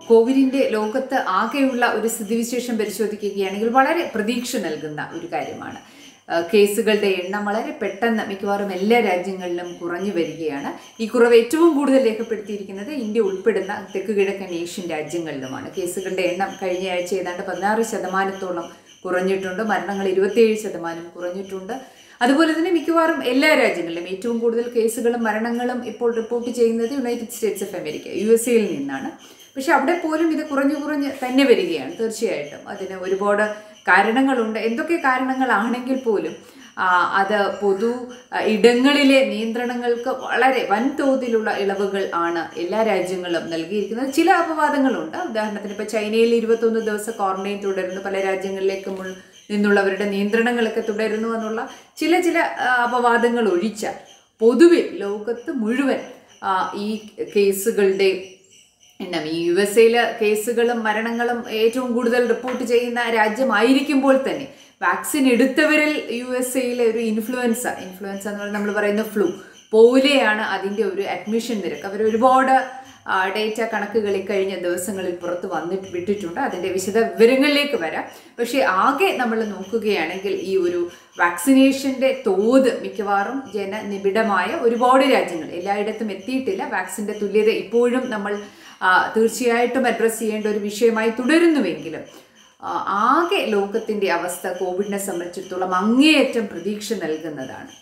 കോവിഡിന്റെ ലോകത്ത് ആകെയുള്ള ഒരു സ്ഥിതിവിശേഷം പരിശോധിക്കുകയാണെങ്കിൽ വളരെ പ്രതീക്ഷ നൽകുന്ന ഒരു കാര്യമാണ് ആ, കേസുകളുടെ എണ്ണം വളരെ പെട്ടെന്ന് മിക്കവാറും എല്ലാ രാജ്യങ്ങളിലും കുറഞ്ഞു വരികയാണ് ഈ കുറവ് ഏറ്റവും കൂടുതൽ രേഖപ്പെടുത്തിയിരിക്കുന്നത് ഇന്ത്യ ഉൾപ്പെടുന്ന തെക്ക് കിഴക്കൻ ഏഷ്യൻ രാജ്യങ്ങളിലുമാണ് കേസുകളുടെ എണ്ണം കഴിഞ്ഞ ആഴ്ച ഏതാണ്ട് പതിനാറ് ശതമാനത്തോളം കുറഞ്ഞിട്ടുണ്ട് മരണങ്ങൾ ഇരുപത്തിയേഴ് ശതമാനം കുറഞ്ഞിട്ടുണ്ട് അതുപോലെ തന്നെ മിക്കവാറും എല്ലാ രാജ്യങ്ങളിലും ഏറ്റവും കൂടുതൽ കേസുകളും മരണങ്ങളും ഇപ്പോൾ റിപ്പോർട്ട് ചെയ്യുന്നത് United States of America U S എയിൽ നിന്നാണ് പക്ഷെ അവിടെ പോലും ഇത് കുറഞ്ഞു കുറഞ്ഞ് തന്നെ വരികയാണ് തീർച്ചയായിട്ടും അതിന് ഒരുപാട് കാരണങ്ങളുണ്ട് എന്തൊക്കെ കാരണങ്ങളാണെങ്കിൽ പോലും ആ, അത് പൊതു ആ, ഇടങ്ങളിലെ നിയന്ത്രണങ്ങൾക്ക് വളരെ വൻതോതിലുള്ള ഇളവുകൾ ആണ് എല്ലാ രാജ്യങ്ങളും നൽകിയിരിക്കുന്നത് ചില അപവാദങ്ങളുണ്ട് ഉദാഹരണത്തിന് ഇപ്പോൾ ചൈനയിൽ ഇരുപത്തൊന്ന് ദിവസം ക്വാറന്റൈൻ തുടരുന്നു പല രാജ്യങ്ങളിലേക്കും ഉൾ- നിന്നുള്ളവരുടെ നിയന്ത്രണങ്ങളൊക്കെ തുടരുന്നു എന്നുള്ള ചില ചില ആ, അപവാദങ്ങൾ ഒഴിച്ചാൽ പൊതുവെ ലോകത്ത് മുഴുവൻ ആ, ഈ കേസുകളുടെ എണ്ണം ഈ യു എസ് എയിലെ കേസുകളും മരണങ്ങളും ഏറ്റവും കൂടുതൽ റിപ്പോർട്ട് ചെയ്യുന്ന രാജ്യമായിരിക്കുമ്പോൾ തന്നെ വാക്സിൻ എടുത്തവരിൽ യു എസ് എയിലെ ഒരു ഇൻഫ്ലുവൻസ ഇൻഫ്ലുവൻസ എന്ന് പറയുന്നത് നമ്മൾ പറയുന്ന ഫ്ലൂ പോലെയാണ് അതിൻ്റെ ഒരു അഡ്മിഷൻ നിരക്ക് അവർ ഒരുപാട് ഡേറ്റ കണക്കുകൾ ഈ കഴിഞ്ഞ ദിവസങ്ങളിൽ പുറത്ത് വന്നിട്ട് വിട്ടിട്ടുണ്ട് അതിൻ്റെ വിശദ വിവരങ്ങളിലേക്ക് വരാം പക്ഷേ ആകെ നമ്മൾ നോക്കുകയാണെങ്കിൽ ഈ ഒരു വാക്സിനേഷൻ്റെ തോത് മിക്കവാറും ജനനിബിഡമായ ഒരുപാട് രാജ്യങ്ങൾ എല്ലായിടത്തും എത്തിയിട്ടില്ല വാക്സിൻ്റെ തുല്യത ഇപ്പോഴും നമ്മൾ ആ, തീർച്ചയായിട്ടും അഡ്രസ്സ് ചെയ്യേണ്ട ഒരു വിഷയമായി തുടരുന്നുവെങ്കിലും ആ, ആകെ ലോകത്തിൻ്റെ അവസ്ഥ കോവിഡിനെ സംബന്ധിച്ചിടത്തോളം അങ്ങേയറ്റം പ്രതീക്ഷ നൽകുന്നതാണ്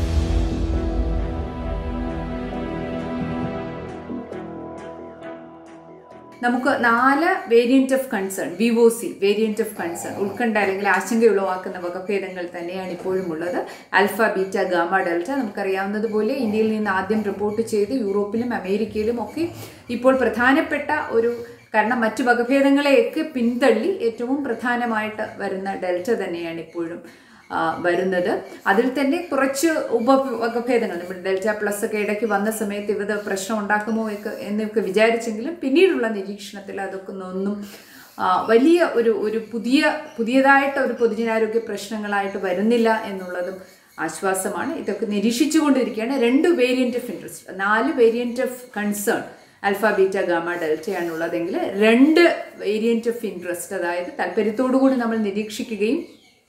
നമുക്ക് നാല് variant of concern V O C variant of concern ഉത്കണ്ഠ അല്ലെങ്കിൽ ആശങ്ക ഉളവാക്കുന്ന വകഭേദങ്ങൾ തന്നെയാണ് ഇപ്പോഴും ഉള്ളത് ആൽഫ ബീറ്റ ഗാമ ഡെൽറ്റ നമുക്കറിയാവുന്നതുപോലെ ഇന്ത്യയിൽ നിന്ന് ആദ്യം റിപ്പോർട്ട് ചെയ്ത് യൂറോപ്പിലും അമേരിക്കയിലും ഒക്കെ ഇപ്പോൾ പ്രധാനപ്പെട്ട ഒരു കാരണം മറ്റു വകഭേദങ്ങളെയൊക്കെ പിന്തള്ളി ഏറ്റവും പ്രധാനമായിട്ട് വരുന്ന ഡെൽറ്റ തന്നെയാണ് ഇപ്പോഴും ആ, വരുന്നത് അതിൽ തന്നെ കുറച്ച് ഉപ വകഭേദങ്ങൾ നമ്മൾ ഡെൽറ്റ പ്ലസ് ഒക്കെ ഇടയ്ക്ക് വന്ന സമയത്ത് ഇത് പ്രശ്നം ഉണ്ടാക്കുമോ ഒക്കെ എന്നൊക്കെ വിചാരിച്ചെങ്കിലും പിന്നീടുള്ള നിരീക്ഷണത്തിൽ അതൊക്കെ ഒന്നും ആ, വലിയ ഒരു ഒരു പുതിയ പുതിയതായിട്ട് ഒരു പൊതുജനാരോഗ്യ പ്രശ്നങ്ങളായിട്ട് വരുന്നില്ല എന്നുള്ളതും ആശ്വാസമാണ് ഇതൊക്കെ നിരീക്ഷിച്ചുകൊണ്ടിരിക്കുകയാണ് രണ്ട് വേരിയന്റ് ഓഫ് ഇൻട്രസ്റ്റ് നാല് variant of concern alpha beta gamma ഡെൽറ്റയാണുള്ളതെങ്കിൽ രണ്ട് വേരിയന്റ് ഓഫ് ഇൻട്രസ്റ്റ് അതായത് താല്പര്യത്തോടു കൂടി നമ്മൾ നിരീക്ഷിക്കുകയും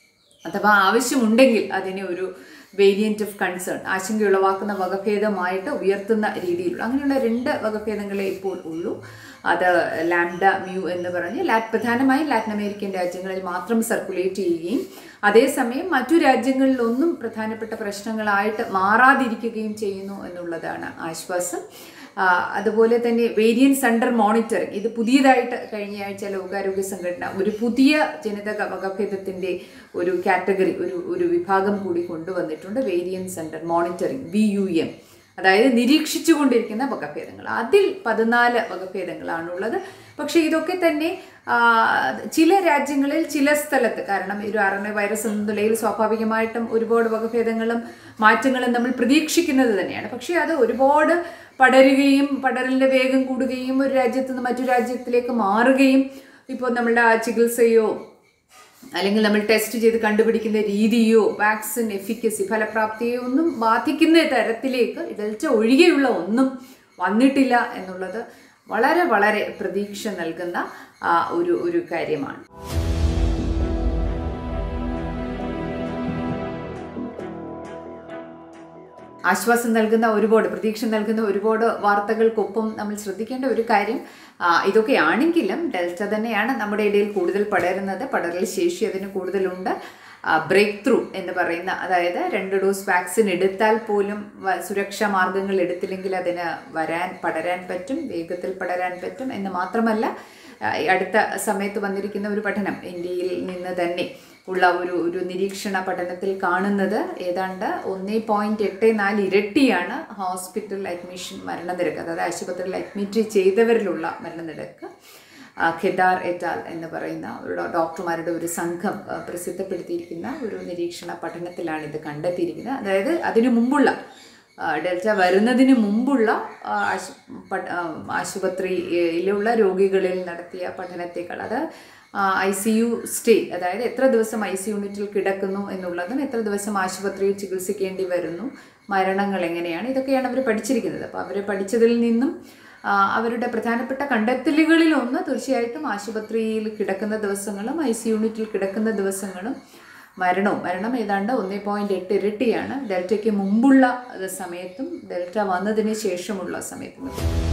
അഥവാ ആവശ്യമുണ്ടെങ്കിൽ അതിനെ ഒരു വേരിയന്റ് ഓഫ് കൺസേൺ ആശങ്ക ഉളവാക്കുന്ന വകഭേദമായിട്ട് ഉയർത്തുന്ന രീതിയിലുള്ള അങ്ങനെയുള്ള രണ്ട് വകഭേദങ്ങളെ ഇപ്പോൾ ഉള്ളൂ അത് ലാംഡ മ്യൂ എന്ന് പറഞ്ഞ് ലാറ്റ് പ്രധാനമായും ലാറ്റിൻ അമേരിക്കൻ രാജ്യങ്ങളിൽ മാത്രം സർക്കുലേറ്റ് ചെയ്യുകയും അതേസമയം മറ്റു രാജ്യങ്ങളിലൊന്നും പ്രധാനപ്പെട്ട പ്രശ്നങ്ങളായിട്ട് മാറാതിരിക്കുകയും ചെയ്യുന്നു എന്നുള്ളതാണ് ആശ്വാസം ആ, അതുപോലെ തന്നെ വേരിയൻസ് അണ്ടർ മോണിറ്ററിംഗ് ഇത് പുതിയതായിട്ട് കഴിഞ്ഞ ആഴ്ച ലോകാരോഗ്യ സംഘടന ഒരു പുതിയ ജനിതക വകഭേദത്തിൻ്റെ ഒരു കാറ്റഗറി ഒരു ഒരു വിഭാഗം കൂടി കൊണ്ടുവന്നിട്ടുണ്ട് variants under monitoring V U M അതായത് നിരീക്ഷിച്ചുകൊണ്ടിരിക്കുന്ന വകഭേദങ്ങൾ അതിൽ പതിനാല് വകഭേദങ്ങളാണുള്ളത് പക്ഷേ ഇതൊക്കെ തന്നെ ആ, ചില രാജ്യങ്ങളിൽ ചില സ്ഥലത്ത് കാരണം ഈ ഒരു ആർ എൻ എ വൈറസ് എന്ന നിലയിൽ സ്വാഭാവികമായിട്ടും ഒരുപാട് വകഭേദങ്ങളും മാറ്റങ്ങളും നമ്മൾ പ്രതീക്ഷിക്കുന്നത് തന്നെയാണ് പക്ഷേ അത് ഒരുപാട് പടരുകയും പടരലിൻ്റെ വേഗം കൂടുകയും ഒരു രാജ്യത്ത് നിന്ന് മറ്റു രാജ്യത്തിലേക്ക് മാറുകയും ഇപ്പോൾ നമ്മളുടെ ആ ചികിത്സയോ അല്ലെങ്കിൽ നമ്മൾ ടെസ്റ്റ് ചെയ്ത് കണ്ടുപിടിക്കുന്ന രീതിയോ വാക്സിൻ എഫിക്കസി ഫലപ്രാപ്തിയോ ഒന്നും ബാധിക്കുന്ന തരത്തിലേക്ക് ഡെൽറ്റ ഒഴികെയുള്ള ഒന്നും വന്നിട്ടില്ല എന്നുള്ളത് വളരെ വളരെ പ്രതീക്ഷ നൽകുന്ന ആ, ഒരു ഒരു കാര്യമാണ് ആശ്വാസം നൽകുന്ന ഒരുപാട് പ്രതീക്ഷ നൽകുന്ന ഒരുപാട് വാർത്തകൾക്കൊപ്പം നമ്മൾ ശ്രദ്ധിക്കേണ്ട ഒരു കാര്യം ആ, ഇതൊക്കെയാണെങ്കിലും ഡെൽറ്റ തന്നെയാണ് നമ്മുടെ ഇടയിൽ കൂടുതൽ പടരുന്നത് പടരൽ ശേഷി അതിന് കൂടുതലുണ്ട് ബ്രേക്ക് ത്രൂ എന്ന് പറയുന്ന അതായത് രണ്ട് ഡോസ് വാക്സിൻ എടുത്താൽ പോലും വ- സുരക്ഷാ മാർഗങ്ങൾ എടുത്തില്ലെങ്കിൽ അതിന് വരാൻ പടരാൻ പറ്റും വേഗത്തിൽ പടരാൻ പറ്റും എന്ന് മാത്രമല്ല ആ, ഈ അടുത്ത സമയത്ത് വന്നിരിക്കുന്ന ഒരു പഠനം ഇന്ത്യയിൽ നിന്ന് തന്നെ ഉള്ള ഒരു ഒരു നിരീക്ഷണ പഠനത്തിൽ കാണുന്നത് ഏതാണ്ട് ഒന്നേ പോയിന്റ് എട്ട് നാല് ഇരട്ടിയാണ് ഹോസ്പിറ്റൽ അഡ്മിഷൻ മരണനിരക്ക് അതായത് ആശുപത്രിയിൽ അഡ്മിറ്റ് ചെയ്തവരിലുള്ള മരണനിരക്ക് ആ, ഖെദാർ എറ്റാൽ എന്ന് പറയുന്ന ഒരു ഡോ- ഡോക്ടർമാരുടെ ഒരു സംഘം ആ, പ്രസിദ്ധപ്പെടുത്തിയിരിക്കുന്ന ഒരു നിരീക്ഷണ പഠനത്തിലാണ് ഇത് കണ്ടെത്തിയിരിക്കുന്നത് അതായത് അതിനു മുമ്പുള്ള ആ, ഡെൽറ്റ വരുന്നതിന് മുമ്പുള്ള ആ, ആശു പട്- ആ, ആശുപത്രിയിലുള്ള രോഗികളിൽ നടത്തിയ പഠനത്തേക്കാൾ അത് ഐ സി യു സ്റ്റേ അതായത് എത്ര ദിവസം ഐ സി യൂണിറ്റിൽ കിടക്കുന്നു എന്നുള്ളതും എത്ര ദിവസം ആശുപത്രിയിൽ ചികിത്സിക്കേണ്ടി വരുന്നു മരണങ്ങൾ എങ്ങനെയാണ് ഇതൊക്കെയാണ് അവർ പഠിച്ചിരിക്കുന്നത് അപ്പോൾ അവർ പഠിച്ചതിൽ നിന്നും ആ, അവരുടെ പ്രധാനപ്പെട്ട കണ്ടെത്തലുകളിൽ ഒന്ന് തീർച്ചയായിട്ടും ആശുപത്രിയിൽ കിടക്കുന്ന ദിവസങ്ങളും ഐ സി യൂണിറ്റിൽ കിടക്കുന്ന ദിവസങ്ങളും മരണവും മരണം ഏതാണ്ട് ഒന്നേ പോയിൻറ്റ് എട്ട് ഇരട്ടിയാണ് ഡെൽറ്റയ്ക്ക് മുമ്പുള്ള സമയത്തും ഡെൽറ്റ വന്നതിന് ശേഷമുള്ള സമയത്തും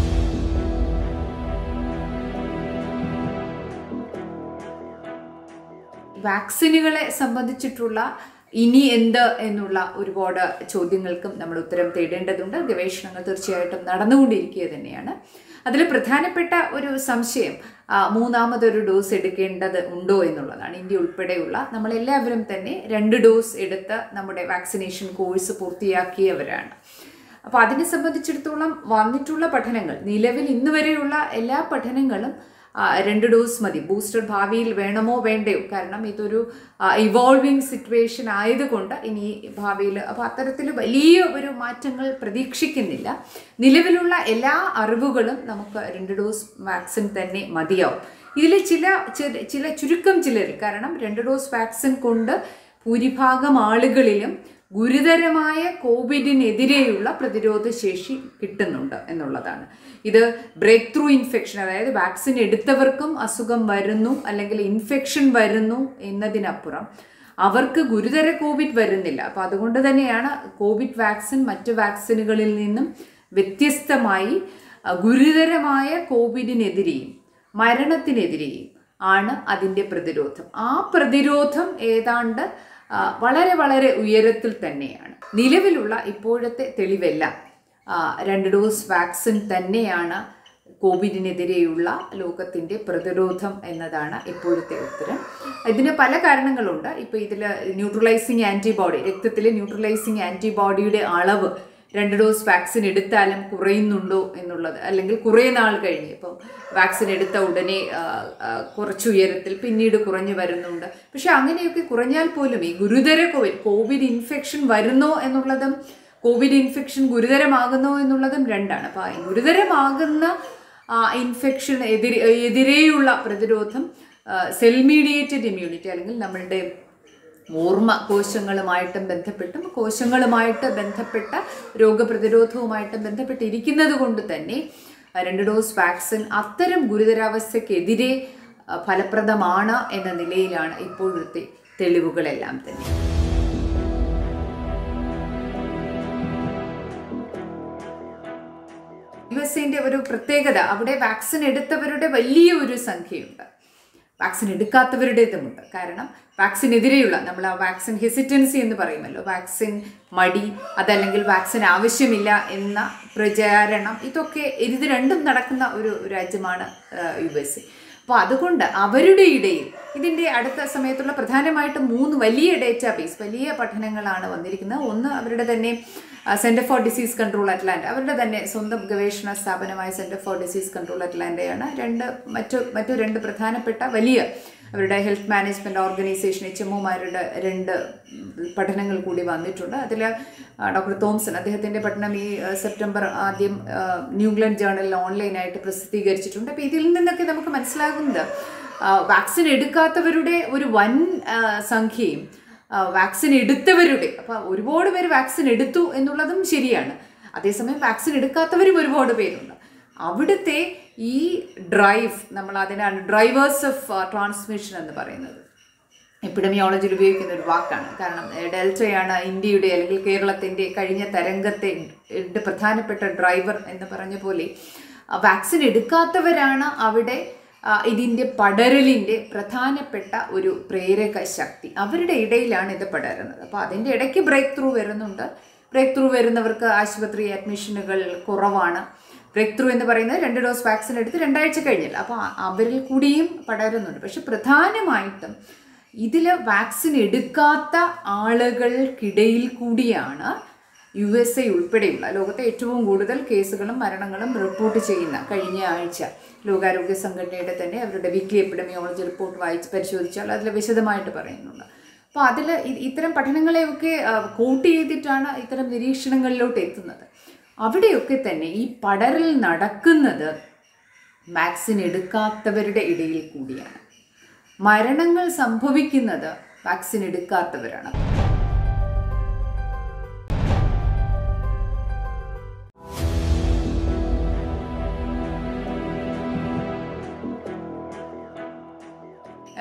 വാക്സിനുകളെ സംബന്ധിച്ചിട്ടുള്ള ഇനി എന്ത് എന്നുള്ള ഒരുപാട് ചോദ്യങ്ങൾക്കും നമ്മൾ ഉത്തരം തേടേണ്ടതുണ്ട് ഗവേഷണങ്ങൾ തീർച്ചയായിട്ടും നടന്നുകൊണ്ടിരിക്കുക തന്നെയാണ് അതിൽ പ്രധാനപ്പെട്ട ഒരു സംശയം ആ, മൂന്നാമതൊരു ഡോസ് എടുക്കേണ്ടത് ഉണ്ടോ എന്നുള്ളതാണ് ഇന്ത്യ ഉൾപ്പെടെയുള്ള നമ്മളെല്ലാവരും തന്നെ രണ്ട് ഡോസ് എടുത്ത് നമ്മുടെ വാക്സിനേഷൻ കോഴ്സ് പൂർത്തിയാക്കിയവരാണ് അപ്പോൾ അതിനെ സംബന്ധിച്ചിടത്തോളം വന്നിട്ടുള്ള പഠനങ്ങൾ നിലവിൽ ഇന്ന് വരെയുള്ള എല്ലാ പഠനങ്ങളും ആ, രണ്ട് ഡോസ് മതി ബൂസ്റ്റർ ഭാവിയിൽ വേണമോ വേണ്ടയോ കാരണം ഇതൊരു ഇവോൾവിങ് സിറ്റുവേഷൻ ആയതുകൊണ്ട് ഇനി ഭാവിയിൽ അപ്പോൾ അത്തരത്തിൽ വലിയ ഒരു മാറ്റങ്ങൾ പ്രതീക്ഷിക്കുന്നില്ല നിലവിലുള്ള എല്ലാ അറിവുകളും നമുക്ക് രണ്ട് ഡോസ് വാക്സിൻ തന്നെ മതിയാവും ഇതിൽ ചില ചില- ചില ചുരുക്കം ചിലരിൽ കാരണം രണ്ട് ഡോസ് വാക്സിൻ കൊണ്ട് ഭൂരിഭാഗം ആളുകളിലും ഗുരുതരമായ കോവിഡിനെതിരെയുള്ള പ്രതിരോധ ശേഷി കിട്ടുന്നുണ്ട് എന്നുള്ളതാണ് ഇത് ബ്രേക്ക് ത്രൂ ഇൻഫെക്ഷൻ അതായത് വാക്സിൻ എടുത്തവർക്കും അസുഖം വരുന്നു അല്ലെങ്കിൽ ഇൻഫെക്ഷൻ വരുന്നു എന്നതിനപ്പുറം അവർക്ക് ഗുരുതര കോവിഡ് വരുന്നില്ല അപ്പോൾ അതുകൊണ്ട് തന്നെയാണ് കോവിഡ് വാക്സിൻ മറ്റ് വാക്സിനുകളിൽ നിന്നും വ്യത്യസ്തമായി അഹ്, ഗുരുതരമായ കോവിഡിനെതിരെയും മരണത്തിനെതിരെയും ആണ് അതിൻ്റെ പ്രതിരോധം ആ പ്രതിരോധം ഏതാണ്ട് ആ, വളരെ വളരെ ഉയരത്തിൽ തന്നെയാണ് നിലവിലുള്ള ഇപ്പോഴത്തെ തെളിവെല്ലാം ആ, രണ്ട് ഡോസ് വാക്സിൻ തന്നെയാണ് കോവിഡിനെതിരെയുള്ള ലോകത്തിൻ്റെ പ്രതിരോധം എന്നതാണ് ഇപ്പോഴത്തെ ഉത്തരം ഇതിന് പല കാരണങ്ങളുണ്ട് ഇപ്പോൾ ഇതിൽ ന്യൂട്രലൈസിങ് ആൻറ്റിബോഡി രക്തത്തിലെ ന്യൂട്രലൈസിങ് ആൻറ്റിബോഡിയുടെ അളവ് രണ്ട് ഡോസ് വാക്സിൻ എടുത്താലും കുറയുന്നുണ്ടോ എന്നുള്ളത് അല്ലെങ്കിൽ കുറേ നാൾ കഴിഞ്ഞ് ഇപ്പം വാക്സിൻ എടുത്ത ഉടനെ ആ, ആ, കുറച്ച് ഉയരത്തിൽ പിന്നീട് കുറഞ്ഞു വരുന്നുണ്ട് പക്ഷെ അങ്ങനെയൊക്കെ കുറഞ്ഞാൽ പോലും ഈ ഗുരുതര കോവിഡ് കോവിഡ് ഇൻഫെക്ഷൻ വരുന്നോ എന്നുള്ളതും കോവിഡ് ഇൻഫെക്ഷൻ ഗുരുതരമാകുന്നോ എന്നുള്ളതും രണ്ടാണ് അപ്പോൾ ആ ഗുരുതരമാകുന്ന ഇൻഫെക്ഷൻ എതിരെ എതിരെയുള്ള പ്രതിരോധം സെൽ മീഡിയേറ്റഡ് ഇമ്മ്യൂണിറ്റി അല്ലെങ്കിൽ നമ്മളുടെ ഓർമ്മ കോശങ്ങളുമായിട്ടും ബന്ധപ്പെട്ടും കോശങ്ങളുമായിട്ട് ബന്ധപ്പെട്ട രോഗപ്രതിരോധവുമായിട്ടും ബന്ധപ്പെട്ടിരിക്കുന്നത് കൊണ്ട് തന്നെ ആ, രണ്ട് ഡോസ് വാക്സിൻ അത്തരം ഗുരുതരാവസ്ഥക്കെതിരെ ആ, ഫലപ്രദമാണ് എന്ന നിലയിലാണ് ഇപ്പോഴത്തെ തെളിവുകളെല്ലാം തന്നെ യു എസ് എന്റെ ഒരു പ്രത്യേകത അവിടെ വാക്സിൻ എടുത്തവരുടെ വലിയ ഒരു സംഖ്യയുണ്ട് വാക്സിൻ എടുക്കാത്തവരുടേതുമുണ്ട് കാരണം വാക്സിനെതിരെയുള്ള നമ്മൾ ആ വാക്സിൻ ഹെസിറ്റൻസി എന്ന് പറയുമല്ലോ വാക്സിൻ മടി അതല്ലെങ്കിൽ വാക്സിൻ ആവശ്യമില്ല എന്ന പ്രചാരണം ഇതൊക്കെ ഇത് രണ്ടും നടക്കുന്ന ഒരു രാജ്യമാണ് യു എസ് എ അപ്പോൾ അതുകൊണ്ട് അവരുടെ ഇടയിൽ ഇതിൻ്റെ അടുത്ത സമയത്തുള്ള പ്രധാനമായിട്ടും മൂന്ന് വലിയ ഡേറ്റാബേസ് വലിയ പഠനങ്ങളാണ് വന്നിരിക്കുന്നത് ഒന്ന് അവരുടെ തന്നെ centre for disease control Atlanta അവരുടെ തന്നെ സ്വന്തം ഗവേഷണ സ്ഥാപനമായ സെൻറ്റർ ഫോർ ഡിസീസ് കൺട്രോൾ അറ്റ്ലാന്റയാണ് രണ്ട് മറ്റു മറ്റു രണ്ട് പ്രധാനപ്പെട്ട വലിയ അവരുടെ health management organisation H M ഒമാരുടെ രണ്ട് പഠനങ്ങൾ കൂടി വന്നിട്ടുണ്ട് അതിൽ ഡോക്ടർ തോംസൺ അദ്ദേഹത്തിൻ്റെ പഠനം ഈ ആ, സെപ്റ്റംബർ ആദ്യം ആ, ന്യൂ ഇംഗ്ലണ്ട് ജേർണലിൽ ഓൺലൈനായിട്ട് പ്രസിദ്ധീകരിച്ചിട്ടുണ്ട് അപ്പോൾ ഇതിൽ നിന്നൊക്കെ നമുക്ക് മനസ്സിലാകുന്നത് ആ, വാക്സിൻ എടുക്കാത്തവരുടെ ഒരു വൻ ആ, സംഖ്യയും ആ, വാക്സിൻ എടുത്തവരുടെ അപ്പോൾ ഒരുപാട് പേര് വാക്സിൻ എടുത്തു എന്നുള്ളതും ശരിയാണ് അതേസമയം വാക്സിൻ എടുക്കാത്തവരും ഒരുപാട് പേരുണ്ട് അവിടുത്തെ ഈ ഡ്രൈവ് നമ്മൾ അതിനാണ് ഡ്രൈവേഴ്സ് ഓഫ് ട്രാൻസ്മിഷൻ എന്ന് പറയുന്നത് എപ്പിഡമിയോളജിയിൽ ഉപയോഗിക്കുന്ന ഒരു വാക്കാണ് കാരണം ഏഹ്, ഡെൽറ്റയാണ് ഇന്ത്യയുടെ അല്ലെങ്കിൽ കേരളത്തിൻ്റെ കഴിഞ്ഞ തരംഗത്തെ ന്റെ പ്രധാനപ്പെട്ട ഡ്രൈവർ എന്ന് പറഞ്ഞ പോലെ ആ, വാക്സിൻ എടുക്കാത്തവരാണ് അവിടെ ആ, ഇതിൻ്റെ പടരലിൻ്റെ പ്രധാനപ്പെട്ട ഒരു പ്രേരക ശക്തി അവരുടെ ഇടയിലാണ് ഇത് പടരുന്നത് അപ്പോൾ അതിൻ്റെ ഇടയ്ക്ക് ബ്രേക്ക് ത്രൂ വരുന്നുണ്ട് ബ്രേക്ക് ത്രൂ വരുന്നവർക്ക് ആശുപത്രി അഡ്മിഷനുകൾ കുറവാണ് ബ്രേക്ക് ത്രൂ എന്ന് പറയുന്നത് രണ്ട് ഡോസ് വാക്സിൻ എടുത്ത് രണ്ടാഴ്ച കഴിഞ്ഞില്ല അപ്പോൾ അവരിൽ കൂടിയും പടരുന്നുണ്ട് പക്ഷെ പ്രധാനമായിട്ടും ഇതിൽ വാക്സിൻ എടുക്കാത്ത ആളുകൾക്കിടയിൽ കൂടിയാണ് യു എസ് എ ഉൾപ്പെടെയുള്ള ലോകത്തെ ഏറ്റവും കൂടുതൽ കേസുകളും മരണങ്ങളും റിപ്പോർട്ട് ചെയ്യുന്ന കഴിഞ്ഞ ആഴ്ച ലോകാരോഗ്യ സംഘടനയുടെ തന്നെ അവരുടെ വീക്ക്ലി എപ്പിഡമിയോളജി റിപ്പോർട്ട് വായിച്ച് പരിശോധിച്ചാൽ അതിൽ വിശദമായിട്ട് പറയുന്നുണ്ട് അപ്പോൾ അതിൽ ഇത്തരം പഠനങ്ങളെയൊക്കെ കോട്ട് ചെയ്തിട്ടാണ് ഇത്തരം നിരീക്ഷണങ്ങളിലോട്ട് എത്തുന്നത് അവിടെയൊക്കെ തന്നെ ഈ പടരൽ നടക്കുന്നത് വാക്സിൻ എടുക്കാത്തവരുടെ ഇടയിൽ കൂടിയാണ് മരണങ്ങൾ സംഭവിക്കുന്നത് വാക്സിൻ എടുക്കാത്തവരാണ്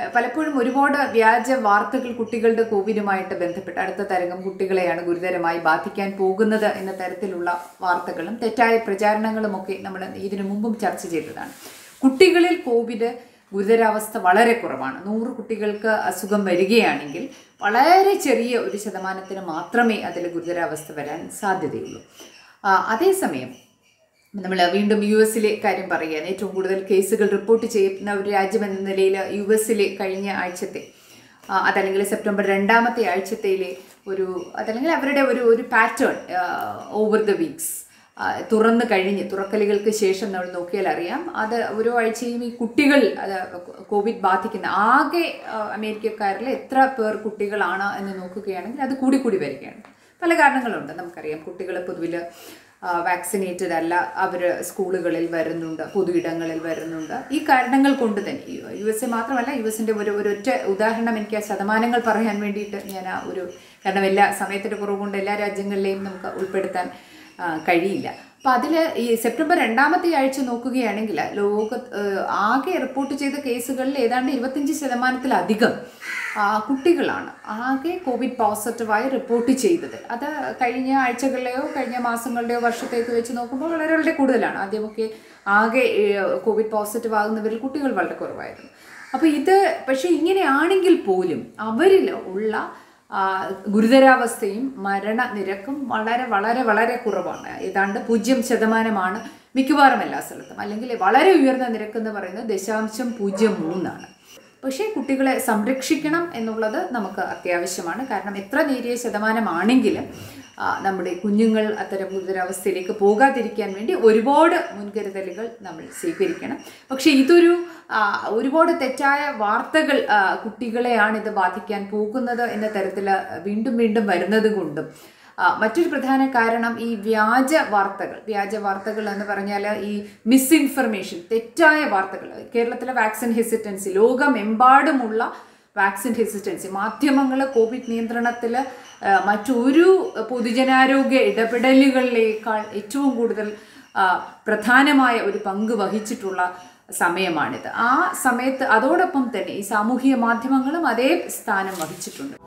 പലപ്പോഴും ഒരുപാട് വ്യാജ വാർത്തകൾ കുട്ടികളുടെ കോവിഡുമായിട്ട് ബന്ധപ്പെട്ട് അടുത്ത തരംഗം കുട്ടികളെയാണ് ഗുരുതരമായി ബാധിക്കാൻ പോകുന്നത് എന്ന തരത്തിലുള്ള വാർത്തകളും തെറ്റായ പ്രചാരണങ്ങളുമൊക്കെ നമ്മൾ ഇതിനു മുമ്പും ചർച്ച ചെയ്തതാണ് കുട്ടികളിൽ കോവിഡ് ഗുരുതരാവസ്ഥ വളരെ കുറവാണ് നൂറ് കുട്ടികൾക്ക് അസുഖം വരികയാണെങ്കിൽ വളരെ ചെറിയ ഒരു ശതമാനത്തിന് മാത്രമേ അതിൽ ഗുരുതരാവസ്ഥ വരാൻ സാധ്യതയുള്ളൂ ആ, അതേസമയം നമ്മൾ വീണ്ടും യു എസിലെ കാര്യം പറയുകയാണ് ഏറ്റവും കൂടുതൽ കേസുകൾ റിപ്പോർട്ട് ചെയ്യുന്ന ഒരു രാജ്യമെന്ന നിലയിൽ യു എസിലെ കഴിഞ്ഞ ആഴ്ചത്തെ ആ, അതല്ലെങ്കിൽ സെപ്റ്റംബർ രണ്ടാമത്തെ ആഴ്ചത്തേലെ ഒരു അതല്ലെങ്കിൽ അവരുടെ ഒരു ഒരു പാറ്റേൺ ഓവർ ദ വീക്സ് തുറന്നു കഴിഞ്ഞ് തുറക്കലുകൾക്ക് ശേഷം നമ്മൾ നോക്കിയാൽ അറിയാം അത് ഓരോ ആഴ്ചയും ഈ കുട്ടികൾ അത് കോവിഡ് ബാധിക്കുന്ന ആകെ ആ, അമേരിക്കക്കാരിൽ എത്ര പേർ കുട്ടികളാണ് എന്ന് നോക്കുകയാണെങ്കിൽ അത് കൂടി കൂടി വരികയാണ് പല കാരണങ്ങളുണ്ട് നമുക്കറിയാം കുട്ടികൾ പൊതുവിൽ വാക്സിനേറ്റഡ് അല്ല അവർ സ്കൂളുകളിൽ വരുന്നുണ്ട് പൊതു ഇടങ്ങളിൽ വരുന്നുണ്ട് ഈ കാരണങ്ങൾ കൊണ്ട് തന്നെ യു എസ് എ മാത്രമല്ല യു എസിൻ്റെ ഒരു ഒരു ഒറ്റ ഉദാഹരണം എനിക്ക് ആ ശതമാനങ്ങൾ പറയാൻ വേണ്ടിയിട്ട് ഞാൻ ആ ഒരു കാരണം എല്ലാ സമയത്തിൻ്റെ കുറവ് കൊണ്ട് എല്ലാ രാജ്യങ്ങളിലെയും നമുക്ക് ഉൾപ്പെടുത്താൻ ആ, കഴിയില്ല അപ്പം അതിൽ ഈ സെപ്റ്റംബർ രണ്ടാമത്തെ ആഴ്ച നോക്കുകയാണെങ്കിൽ ലോക ഏഹ്, ആകെ റിപ്പോർട്ട് ചെയ്ത കേസുകളിൽ ഏതാണ്ട് ഇരുപത്തിയഞ്ച് ശതമാനത്തിലധികം ആ, കുട്ടികളാണ് ആകെ കോവിഡ് പോസിറ്റീവായി റിപ്പോർട്ട് ചെയ്തത് അത് കഴിഞ്ഞ ആഴ്ചകളിലെയോ കഴിഞ്ഞ മാസങ്ങളുടെയോ വർഷത്തേക്ക് വെച്ച് നോക്കുമ്പോൾ വളരെ വളരെ കൂടുതലാണ് ആദ്യമൊക്കെ ആകെ ഏഹ്, കോവിഡ് പോസിറ്റീവ് ആകുന്നവരിൽ കുട്ടികൾ വളരെ കുറവായിരുന്നു അപ്പോൾ ഇത് പക്ഷേ ഇങ്ങനെയാണെങ്കിൽ പോലും അവരിൽ ഉള്ള ആ, ഗുരുതരാവസ്ഥയും മരണനിരക്കും വളരെ വളരെ വളരെ കുറവാണ് ഏതാണ്ട് പൂജ്യം ശതമാനമാണ് മിക്കവാറും എല്ലാ സ്ഥലത്തും അല്ലെങ്കിൽ വളരെ ഉയർന്ന നിരക്ക് എന്ന് പറയുന്നത് ദശാംശം പൂജ്യം മൂന്നാണ് പക്ഷേ കുട്ടികളെ സംരക്ഷിക്കണം എന്നുള്ളത് നമുക്ക് അത്യാവശ്യമാണ് കാരണം എത്ര നേരിയ ശതമാനമാണെങ്കിലും ആ, നമ്മുടെ കുഞ്ഞുങ്ങൾ അത്തരം ഗുരുതരാവസ്ഥയിലേക്ക് പോകാതിരിക്കാൻ വേണ്ടി ഒരുപാട് മുൻകരുതലുകൾ നമ്മൾ സ്വീകരിക്കണം പക്ഷേ ഇതൊരു ആ, ഒരുപാട് തെറ്റായ വാർത്തകൾ ആ, കുട്ടികളെയാണ് ഇത് ബാധിക്കാൻ പോകുന്നത് എന്ന തരത്തിൽ വീണ്ടും വീണ്ടും വരുന്നത് കൊണ്ടും ആ, മറ്റൊരു പ്രധാന കാരണം ഈ വ്യാജ വാർത്തകൾ വ്യാജ വാർത്തകൾ എന്ന് പറഞ്ഞാൽ ഈ മിസ്ഇൻഫർമേഷൻ തെറ്റായ വാർത്തകൾ കേരളത്തിലെ വാക്സിൻ ഹെസിറ്റൻസി ലോകമെമ്പാടുമുള്ള വാക്സിൻ ഹെസിറ്റൻസി മാധ്യമങ്ങൾ കോവിഡ് നിയന്ത്രണത്തിൽ മറ്റൊരു പൊതുജനാരോഗ്യ ഇടപെടലുകളിലേക്കാൾ ഏറ്റവും കൂടുതൽ ആ, പ്രധാനമായ ഒരു പങ്ക് വഹിച്ചിട്ടുള്ള സമയമാണിത് ആ സമയത്ത് അതോടൊപ്പം തന്നെ ഈ സാമൂഹിക മാധ്യമങ്ങളും അതേ സ്ഥാനം വഹിച്ചിട്ടുണ്ട്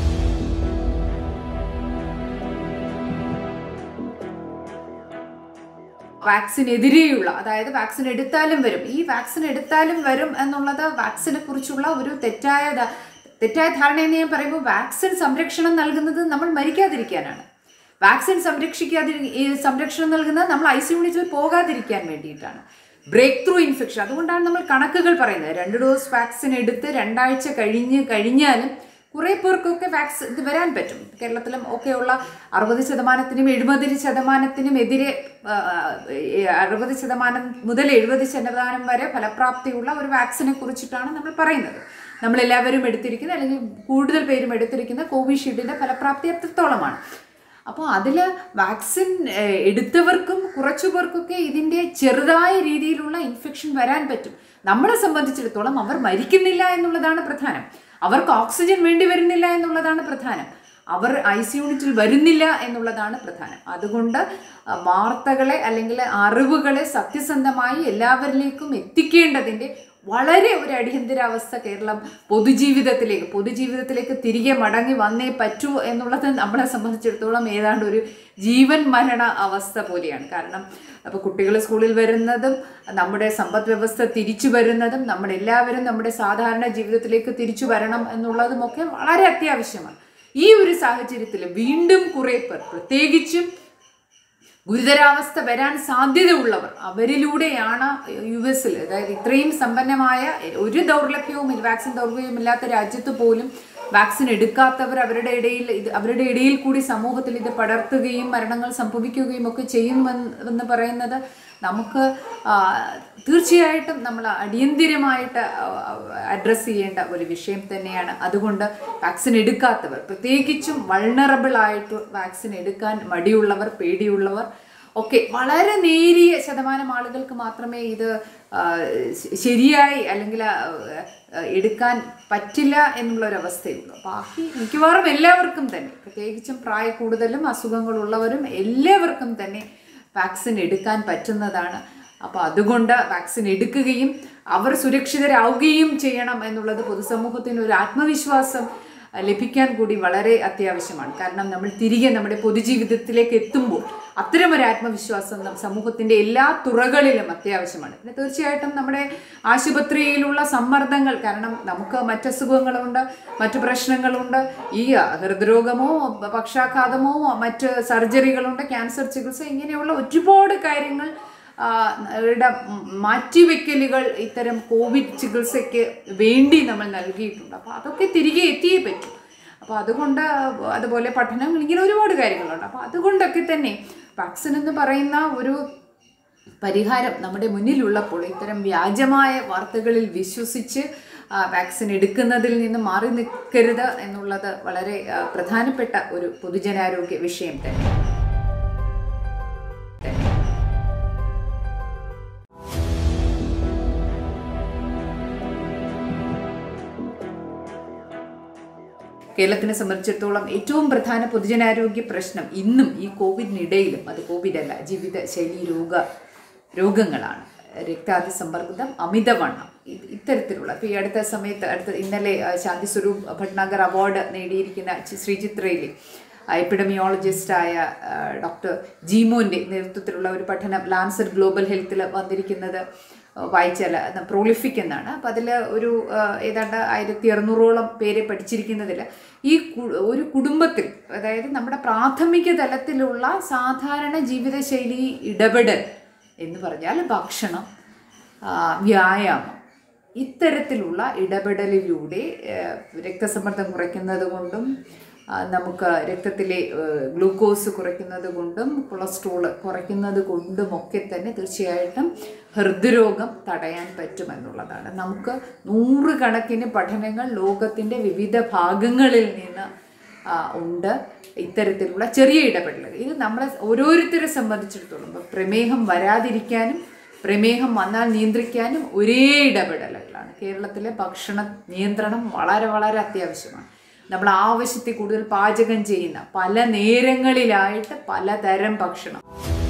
വാക്സിനെതിരെയുള്ള അതായത് വാക്സിൻ എടുത്താലും വരും ഈ വാക്സിൻ എടുത്താലും വരും എന്നുള്ളത് വാക്സിനെ കുറിച്ചുള്ള ഒരു തെറ്റായ ധ- തെറ്റായ ധാരണ എന്ന് ഞാൻ പറയുമ്പോൾ വാക്സിൻ സംരക്ഷണം നൽകുന്നത് നമ്മൾ മരിക്കാതിരിക്കാനാണ് വാക്സിൻ സംരക്ഷിക്കാതി ഈ സംരക്ഷണം നൽകുന്നത് നമ്മൾ ഐ സി യൂണിറ്റിൽ പോകാതിരിക്കാൻ വേണ്ടിയിട്ടാണ് ബ്രേക്ക് ത്രൂ ഇൻഫെക്ഷൻ അതുകൊണ്ടാണ് നമ്മൾ കണക്കുകൾ പറയുന്നത് രണ്ട് ഡോസ് വാക്സിൻ എടുത്ത് രണ്ടാഴ്ച കഴിഞ്ഞ് കഴിഞ്ഞാലും കുറേ പേർക്കൊക്കെ വാക്സിൻ ഇത് വരാൻ പറ്റും കേരളത്തിലും ഒക്കെയുള്ള അറുപത് ശതമാനത്തിനും എഴുപത് ശതമാനത്തിനും എതിരെ ആ, ഏ, അറുപത് ശതമാനം മുതൽ എഴുപത് ശതമാനം വരെ ഫലപ്രാപ്തിയുള്ള ഒരു വാക്സിനെ കുറിച്ചിട്ടാണ് നമ്മൾ പറയുന്നത് നമ്മളെല്ലാവരും എടുത്തിരിക്കുന്ന അല്ലെങ്കിൽ കൂടുതൽ പേരും എടുത്തിരിക്കുന്ന കോവിഷീൽഡിൻ്റെ ഫലപ്രാപ്തി എത്രത്തോളമാണ് അപ്പോൾ അതിൽ വാക്സിൻ ഏഹ്, എടുത്തവർക്കും കുറച്ചു പേർക്കൊക്കെ ഇതിൻ്റെ ചെറുതായ രീതിയിലുള്ള ഇൻഫെക്ഷൻ വരാൻ പറ്റും നമ്മളെ സംബന്ധിച്ചിടത്തോളം അവർ മരിക്കുന്നില്ല എന്നുള്ളതാണ് പ്രധാനം അവർക്ക് ഓക്സിജൻ വേണ്ടി വരുന്നില്ല എന്നുള്ളതാണ് പ്രധാനം അവർ ഐ സി യൂണിറ്റിൽ വരുന്നില്ല എന്നുള്ളതാണ് പ്രധാനം അതുകൊണ്ട് ആ, വാർത്തകളെ അല്ലെങ്കിൽ അറിവുകളെ സത്യസന്ധമായി എല്ലാവരിലേക്കും എത്തിക്കേണ്ടതിൻ്റെ വളരെ ഒരു അടിയന്തരാവസ്ഥ കേരളം പൊതുജീവിതത്തിലേക്ക് പൊതുജീവിതത്തിലേക്ക് തിരികെ മടങ്ങി വന്നേ പറ്റൂ എന്നുള്ളത് നമ്മളെ സംബന്ധിച്ചിടത്തോളം ഏതാണ്ട് ഒരു ജീവൻ മരണ അവസ്ഥ പോലെയാണ് കാരണം അപ്പോൾ കുട്ടികൾ സ്കൂളിൽ വരുന്നതും നമ്മുടെ സമ്പദ് വ്യവസ്ഥ തിരിച്ചു വരുന്നതും നമ്മുടെ എല്ലാവരും നമ്മുടെ സാധാരണ ജീവിതത്തിലേക്ക് തിരിച്ചു വരണം എന്നുള്ളതുമൊക്കെ വളരെ അത്യാവശ്യമാണ് ഈ ഒരു സാഹചര്യത്തിൽ വീണ്ടും കുറേ പേർ പ്രത്യേകിച്ചും ഗുരുതരാവസ്ഥ വരാൻ സാധ്യതയുള്ളവർ അവരിലൂടെയാണ് യു എസിൽ അതായത് ഇത്രയും സമ്പന്നമായ ഒരു ദൗർലഭ്യവും ഇല്ല, വാക്സിൻ ദൗർലഭ്യവും ഇല്ലാത്ത രാജ്യത്ത് പോലും വാക്സിൻ എടുക്കാത്തവർ അവരുടെ ഇടയിൽ ഇത് അവരുടെ ഇടയിൽ കൂടി സമൂഹത്തിൽ ഇത് പടർത്തുകയും മരണങ്ങൾ സംഭവിക്കുകയും ഒക്കെ ചെയ്യുമെന്ന് എന്ന് പറയുന്നത് നമുക്ക് ആ, തീർച്ചയായിട്ടും നമ്മൾ അടിയന്തിരമായിട്ട് അഡ്രസ്സ് ചെയ്യേണ്ട ഒരു വിഷയം തന്നെയാണ് അതുകൊണ്ട് വാക്സിൻ എടുക്കാത്തവർ പ്രത്യേകിച്ചും വൾണറബിൾ ആയിട്ട് വാക്സിൻ എടുക്കാൻ മടിയുള്ളവർ പേടിയുള്ളവർ ഒക്കെ വളരെ നേരിയ ശതമാനം ആളുകൾക്ക് മാത്രമേ ഇത് ആ, ശ- ശരിയായി അല്ലെങ്കിൽ ആ, ആ, എടുക്കാൻ പറ്റില്ല എന്നുള്ളൊരവസ്ഥയുള്ളൂ ബാക്കി മിക്കവാറും എല്ലാവർക്കും തന്നെ പ്രത്യേകിച്ചും പ്രായ കൂടുതലും അസുഖങ്ങളുള്ളവരും എല്ലാവർക്കും തന്നെ വാക്സിൻ എടുക്കാൻ പറ്റുന്നതാണ് അപ്പോൾ അതുകൊണ്ട് വാക്സിൻ എടുക്കുകയും അവർ സുരക്ഷിതരാവുകയും ചെയ്യണം എന്നുള്ളത് പൊതുസമൂഹത്തിന് ഒരു ആത്മവിശ്വാസം ആ, ലഭിക്കാൻ കൂടി വളരെ അത്യാവശ്യമാണ് കാരണം നമ്മൾ തിരികെ നമ്മുടെ പൊതുജീവിതത്തിലേക്ക് എത്തുമ്പോൾ അത്തരമൊരു ആത്മവിശ്വാസം നം- സമൂഹത്തിന്റെ എല്ലാ തുറകളിലും അത്യാവശ്യമാണ് പിന്നെ തീർച്ചയായിട്ടും നമ്മുടെ ആശുപത്രിയിലുള്ള സമ്മർദ്ദങ്ങൾ കാരണം നമുക്ക് മറ്റസുഖങ്ങളുണ്ട് മറ്റു പ്രശ്നങ്ങളുണ്ട് ഈ ഹൃദ്രോഗമോ പക്ഷാഘാതമോ മറ്റ് സർജറികളുണ്ട് ക്യാൻസർ ചികിത്സ ഇങ്ങനെയുള്ള ഒരുപാട് കാര്യങ്ങൾ ആ, യുടെ മാറ്റിവെക്കലുകൾ ഇത്തരം കോവിഡ് ചികിത്സയ്ക്ക് വേണ്ടി നമ്മൾ നൽകിയിട്ടുണ്ട് അപ്പോൾ അതൊക്കെ തിരികെ എത്തിയേ പറ്റൂ അപ്പോൾ അതുകൊണ്ട് അതുപോലെ പഠനങ്ങൾ ഇങ്ങനെ ഒരുപാട് കാര്യങ്ങളുണ്ട് അപ്പോൾ അതുകൊണ്ടൊക്കെ തന്നെ വാക്സിൻ എന്ന് പറയുന്ന ഒരു പരിഹാരം നമ്മുടെ മുന്നിലുള്ളപ്പോൾ ഇത്തരം വ്യാജമായ വാർത്തകളിൽ വിശ്വസിച്ച് ആ, വാക്സിൻ എടുക്കുന്നതിൽ നിന്ന് മാറി നിൽക്കരുത് എന്നുള്ളത് വളരെ ആ, പ്രധാനപ്പെട്ട ഒരു പൊതുജനാരോഗ്യ വിഷയം തന്നെ കേരളത്തിനെ സംബന്ധിച്ചിടത്തോളം ഏറ്റവും പ്രധാന പൊതുജനാരോഗ്യ പ്രശ്നം ഇന്നും ഈ കോവിഡിനിടയിലും അത് കോവിഡ് അല്ല ജീവിതശൈലി രോഗ രോഗങ്ങളാണ് രക്താതി സമ്പർക്കം അമിതവണ്ണം ഇത് ഇത്തരത്തിലുള്ള ഇപ്പോൾ ഈ അടുത്ത സമയത്ത് അടുത്ത ഇന്നലെ ആ, ശാന്തി സ്വരൂപ് ഭട്നാഗർ അവാർഡ് നേടിയിരിക്കുന്ന ചി- ശ്രീചിത്രയിലെ എപ്പിഡമിയോളജിസ്റ്റായ ഡോക്ടർ ജീമോന്റെ നേതൃത്വത്തിലുള്ള ഒരു പഠനം ലാൻസർ ഗ്ലോബൽ ഹെൽത്തിൽ വന്നിരിക്കുന്നത് വായിച്ചാൽ പ്രോളിഫിക് എന്നാണ് അപ്പം അതിൽ ഒരു ആ, ഏതാണ്ട് ആയിരത്തി അറുന്നൂറോളം പേരെ പഠിച്ചിരിക്കുന്നതിൽ ഈ കു- ഒരു കുടുംബത്തിൽ അതായത് നമ്മുടെ പ്രാഥമിക തലത്തിലുള്ള സാധാരണ ജീവിതശൈലി ഇടപെടൽ എന്ന് പറഞ്ഞാൽ ഭക്ഷണം ആ, വ്യായാമം ഇത്തരത്തിലുള്ള ഇടപെടലിലൂടെ ഏഹ്, രക്തസമ്മർദ്ദം കുറയ്ക്കുന്നത് കൊണ്ടും ആ, നമുക്ക് രക്തത്തിലെ ഏഹ്, ഗ്ലൂക്കോസ് കുറയ്ക്കുന്നത് കൊണ്ടും കൊളസ്ട്രോൾ കുറയ്ക്കുന്നത് കൊണ്ടും ഒക്കെ തന്നെ തീർച്ചയായിട്ടും ഹൃദ്രോഗം തടയാൻ പറ്റുമെന്നുള്ളതാണ് നമുക്ക് നൂറുകണക്കിന് പഠനങ്ങൾ ലോകത്തിൻ്റെ വിവിധ ഭാഗങ്ങളിൽ നിന്ന് ആ, ഉണ്ട് ഇത്തരത്തിലുള്ള ചെറിയ ഇടപെടലുകൾ ഇത് നമ്മളെ ഓരോരുത്തരെ സംബന്ധിച്ചിടത്തോളം ഇപ്പം പ്രമേഹം വരാതിരിക്കാനും പ്രമേഹം വന്നാൽ നിയന്ത്രിക്കാനും ഒരേ ഇടപെടലുകളാണ് കേരളത്തിലെ ഭക്ഷണ നിയന്ത്രണം വളരെ വളരെ അത്യാവശ്യമാണ് നമ്മൾ ആവശ്യത്തിൽ കൂടുതൽ പാചകം ചെയ്യുന്ന പല നേരങ്ങളിലായിട്ട് പലതരം ഭക്ഷണം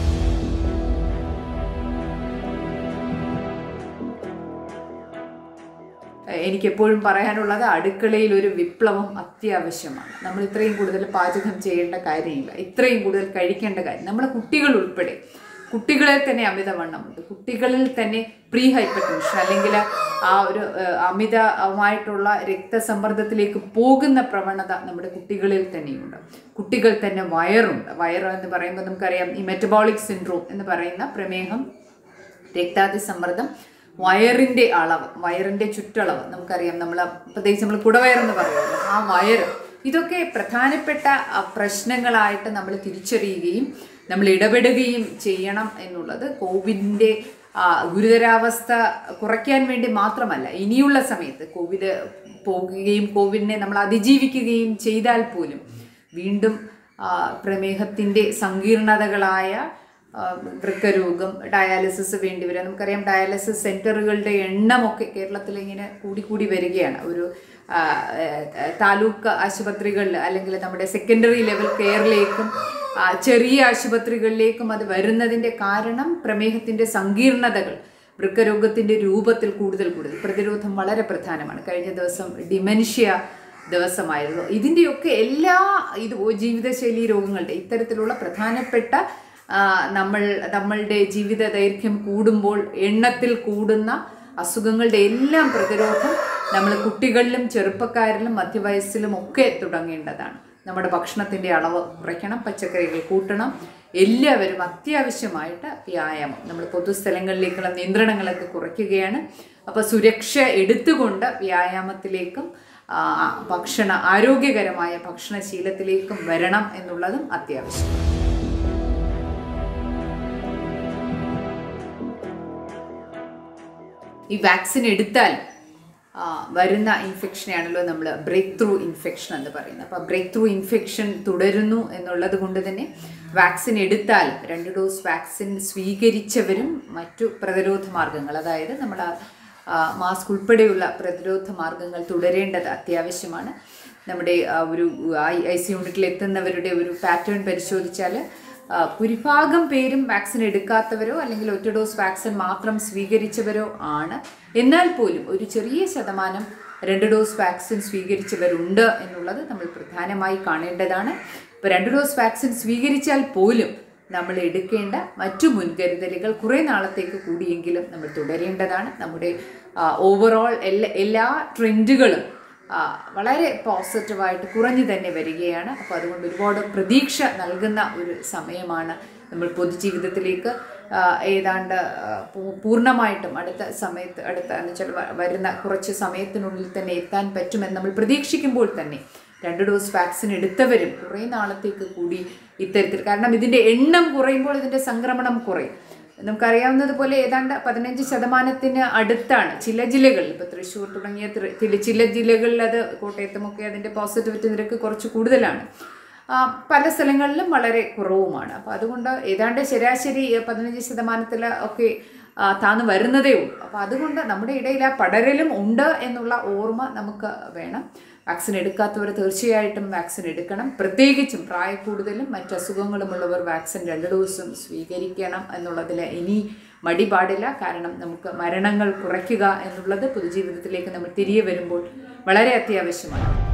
എനിക്ക് എപ്പോഴും പറയാനുള്ളത് അടുക്കളയിൽ ഒരു വിപ്ലവം അത്യാവശ്യമാണ് നമ്മൾ ഇത്രയും കൂടുതൽ പാചകം ചെയ്യേണ്ട കാര്യമില്ല ഇത്രയും കൂടുതൽ കഴിക്കേണ്ട കാര്യം നമ്മുടെ കുട്ടികൾ ഉൾപ്പെടെ കുട്ടികളിൽ തന്നെ അമിതവണ്ണമുണ്ട് കുട്ടികളിൽ തന്നെ പ്രീ ഹൈപ്പർ ടെൻഷൻ അല്ലെങ്കിൽ ആ ഒരു ഏഹ്, അമിതമായിട്ടുള്ള രക്തസമ്മർദ്ദത്തിലേക്ക് പോകുന്ന പ്രവണത നമ്മുടെ കുട്ടികളിൽ തന്നെയുണ്ട് കുട്ടികൾ തന്നെ വയറുണ്ട് വയറ് എന്ന് പറയുമ്പോൾ നമുക്കറിയാം ഈ മെറ്റബോളിക് സിൻഡ്രോം എന്ന് പറയുന്ന പ്രമേഹം രക്താതി സമ്മർദ്ദം വയറിൻ്റെ അളവ് വയറിൻ്റെ ചുറ്റളവ് നമുക്കറിയാം നമ്മൾ പ്രത്യേകിച്ച് നമ്മൾ കുടവയറെന്ന് പറയുമല്ലോ ആ വയറ് ഇതൊക്കെ പ്രധാനപ്പെട്ട ആ, പ്രശ്നങ്ങളായിട്ട് നമ്മൾ തിരിച്ചറിയുകയും നമ്മൾ ഇടപെടുകയും ചെയ്യണം എന്നുള്ളത് കോവിഡിൻ്റെ ആ, ഗുരുതരാവസ്ഥ കുറയ്ക്കാൻ വേണ്ടി മാത്രമല്ല ഇനിയുള്ള സമയത്ത് കോവിഡ് പോകുകയും കോവിഡിനെ നമ്മൾ അതിജീവിക്കുകയും ചെയ്താൽ പോലും വീണ്ടും ആ, പ്രമേഹത്തിൻ്റെ സങ്കീർണതകളായ ആ, വൃക്കരോഗം ഡയാലിസിസ് വേണ്ടി വരിക നമുക്കറിയാം ഡയാലിസിസ് സെൻറ്ററുകളുടെ എണ്ണമൊക്കെ കേരളത്തിൽ ഇങ്ങനെ കൂടിക്കൂടി വരികയാണ് ഒരു ആ, ഏ, താലൂക്ക് ആശുപത്രികളിൽ അല്ലെങ്കിൽ നമ്മുടെ സെക്കൻഡറി ലെവൽ കെയറിലേക്കും ആ, ചെറിയ ആശുപത്രികളിലേക്കും അത് വരുന്നതിൻ്റെ കാരണം പ്രമേഹത്തിൻ്റെ സങ്കീർണതകൾ വൃക്കരോഗത്തിൻ്റെ രൂപത്തിൽ കൂടുതൽ കൂടുതൽ പ്രതിരോധം വളരെ പ്രധാനമാണ് കഴിഞ്ഞ ദിവസം ഡിമെൻഷ്യ ദിവസമായിരുന്നു ഇതിൻ്റെയൊക്കെ എല്ലാ ഇത് ജീവിതശൈലി രോഗങ്ങളുടെ ഇത്തരത്തിലുള്ള പ്രധാനപ്പെട്ട ആ, നമ്മൾ നമ്മളുടെ ജീവിത ദൈർഘ്യം കൂടുമ്പോൾ എണ്ണത്തിൽ കൂടുന്ന അസുഖങ്ങളുടെ എല്ലാം പ്രതിരോധം നമ്മൾ കുട്ടികളിലും ചെറുപ്പക്കാരിലും മധ്യവയസ്സിലും ഒക്കെ തുടങ്ങേണ്ടതാണ് നമ്മുടെ ഭക്ഷണത്തിൻ്റെ അളവ് കുറയ്ക്കണം പച്ചക്കറികൾ കൂട്ടണം എല്ലാവരും അത്യാവശ്യമായിട്ട് വ്യായാമം നമ്മൾ പൊതുസ്ഥലങ്ങളിലേക്കുള്ള നിയന്ത്രണങ്ങളൊക്കെ കുറയ്ക്കുകയാണ് അപ്പോൾ സുരക്ഷ എടുത്തുകൊണ്ട് വ്യായാമത്തിലേക്കും ആ, ഭക്ഷണ ആരോഗ്യകരമായ ഭക്ഷണശീലത്തിലേക്കും വരണം എന്നുള്ളതും അത്യാവശ്യം ഈ വാക്സിൻ എടുത്താൽ ആ, വരുന്ന ഇൻഫെക്ഷനെയാണല്ലോ നമ്മൾ ബ്രേക്ക് ത്രൂ ഇൻഫെക്ഷൻ എന്ന് പറയുന്നത് അപ്പോൾ ബ്രേക്ക് ത്രൂ ഇൻഫെക്ഷൻ തുടരുന്നു എന്നുള്ളത് കൊണ്ട് തന്നെ വാക്സിൻ എടുത്താൽ രണ്ട് ഡോസ് വാക്സിൻ സ്വീകരിച്ചവരും മറ്റു പ്രതിരോധ മാർഗങ്ങൾ അതായത് നമ്മൾ മാസ്ക് ഉൾപ്പെടെയുള്ള പ്രതിരോധ മാർഗങ്ങൾ തുടരേണ്ടത് അത്യാവശ്യമാണ് നമ്മുടെ ആ, ഒരു ഐ ഐ സി യൂണിറ്റിൽ എത്തുന്നവരുടെ ഒരു പാറ്റേൺ പരിശോധിച്ചാൽ ആ, ഭൂരിഭാഗം പേരും വാക്സിൻ എടുക്കാത്തവരോ അല്ലെങ്കിൽ ഒറ്റ ഡോസ് വാക്സിൻ മാത്രം സ്വീകരിച്ചവരോ ആണ് എന്നാൽ പോലും ഒരു ചെറിയ ശതമാനം രണ്ട് ഡോസ് വാക്സിൻ സ്വീകരിച്ചവരുണ്ട് എന്നുള്ളത് നമ്മൾ പ്രധാനമായി കാണേണ്ടതാണ് ഇപ്പോൾ രണ്ട് ഡോസ് വാക്സിൻ സ്വീകരിച്ചാൽ പോലും നമ്മൾ എടുക്കേണ്ട മറ്റു മുൻകരുതലുകൾ കുറേ നാളത്തേക്ക് കൂടിയെങ്കിലും നമ്മൾ തുടരേണ്ടതാണ് നമ്മുടെ ഓവറോൾ എല്ലാ എല്ലാ ട്രെൻഡുകളും ആ, വളരെ പോസിറ്റീവായിട്ട് കുറഞ്ഞു തന്നെ വരികയാണ് അപ്പോൾ അതുകൊണ്ട് ഒരുപാട് പ്രതീക്ഷ നൽകുന്ന ഒരു സമയമാണ് നമ്മൾ പൊതുജീവിതത്തിലേക്ക് ആ, ഏതാണ്ട് ആ, പൂ- പൂർണ്ണമായിട്ടും അടുത്ത സമയത്ത് അടുത്ത എന്ന് വെച്ചാൽ വ- വരുന്ന കുറച്ച് സമയത്തിനുള്ളിൽ തന്നെ എത്താൻ പറ്റുമെന്ന് നമ്മൾ പ്രതീക്ഷിക്കുമ്പോൾ തന്നെ രണ്ട് ഡോസ് വാക്സിൻ എടുത്തവരും കുറേ നാളത്തേക്ക് കൂടി ഇത്തരത്തിൽ കാരണം ഇതിൻ്റെ എണ്ണം കുറയുമ്പോൾ ഇതിൻ്റെ സംക്രമണം കുറയും നമുക്കറിയാവുന്നതുപോലെ ഏതാണ്ട് പതിനഞ്ച് ശതമാനത്തിന് അടുത്താണ് ചില ജില്ലകളിൽ ഇപ്പോൾ തൃശ്ശൂർ തുടങ്ങിയ ത്ര- ചില- ചില ജില്ലകളിൽ അത് കോട്ടയത്തുമൊക്കെ അതിൻ്റെ പോസിറ്റിവിറ്റി നിരക്ക് കുറച്ച് കൂടുതലാണ് ആ, പല സ്ഥലങ്ങളിലും വളരെ കുറവുമാണ് അപ്പോൾ അതുകൊണ്ട് ഏതാണ്ട് ശരാശരി ഏ, പതിനഞ്ച് ശതമാനത്തിൽ ഒക്കെ ആ, താന്ന് വരുന്നതേ ഉള്ളൂ അപ്പോൾ അതുകൊണ്ട് നമ്മുടെ ഇടയിൽ ആ പടരലും ഉണ്ട് എന്നുള്ള ഓർമ്മ നമുക്ക് വേണം വാക്സിൻ എടുക്കാത്തവർ തീർച്ചയായിട്ടും വാക്സിൻ എടുക്കണം പ്രത്യേകിച്ചും പ്രായക്കൂടുതലും മറ്റ് അസുഖങ്ങളുമുള്ളവർ വാക്സിൻ രണ്ട് ഡോസും സ്വീകരിക്കണം എന്നുള്ളതിൽ ഇനി മടി പാടില്ല കാരണം നമുക്ക് മരണങ്ങൾ കുറയ്ക്കുക എന്നുള്ളത് പൊതുജീവിതത്തിലേക്ക് നമ്മൾ തിരികെ വരുമ്പോൾ വളരെ അത്യാവശ്യമാണ്